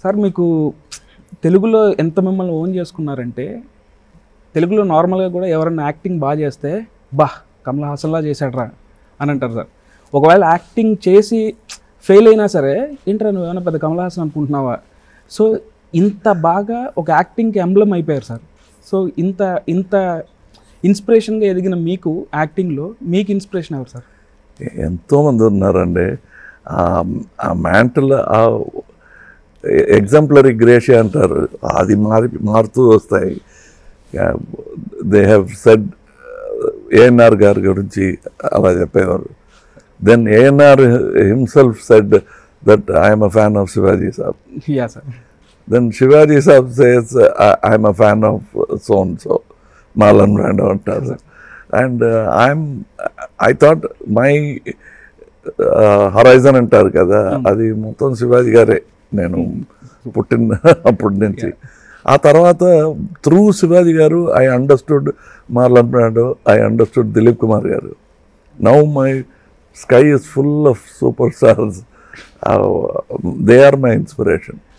sir మీకు తెలుగులో ఎంత మిమ్మల్ని ఓన్ చేసుకున్నారంటే తెలుగులో నార్మల్గా కూడా ఎవరైనా యాక్టింగ్ బాగా చేస్తే బా కమల్ హాసన్లా చేశాడ్రా అని అంటారు సార్ ఒకవేళ యాక్టింగ్ చేసి ఫెయిల్ అయినా సరే ఏంట్రా నువ్వు ఏమైనా పెద్ద కమల్ హాసన్ అనుకుంటున్నావా సో ఇంత బాగా ఒక యాక్టింగ్కి ఎంబ్లం అయిపోయారు సార్ సో ఇంత ఇంత ఇన్స్పిరేషన్గా ఎదిగిన మీకు యాక్టింగ్లో మీకు ఇన్స్పిరేషన్ ఎవరు సార్ ఎంతోమంది ఉన్నారండి ఆ- ఆ మ్యాంటల్ ఆ ఎగ్జాంపులరీ గ్రేషియా అంటారు అది మారి మారుతూ వస్తాయి దే హ్యావ్ సెడ్ ఏఎన్ఆర్ గారి గురించి అలా చెప్పేవారు then ANR himself said that I'm a fan of Shivaji Saab yeah sir then Shivaji Saab says I'm a fan of సోన్ సో మాలన్ బ్రాండ్ అంటారు and I'm I thought my horizon అంటారు కదా అది మొత్తం శివాజీ గారే నేను పుట్టిన అప్పటి నుంచి ఆ తర్వాత through Shivaji garu I understood Marlon Brando I understood Dilip Kumar garu now my sky is full of super stars they are my inspiration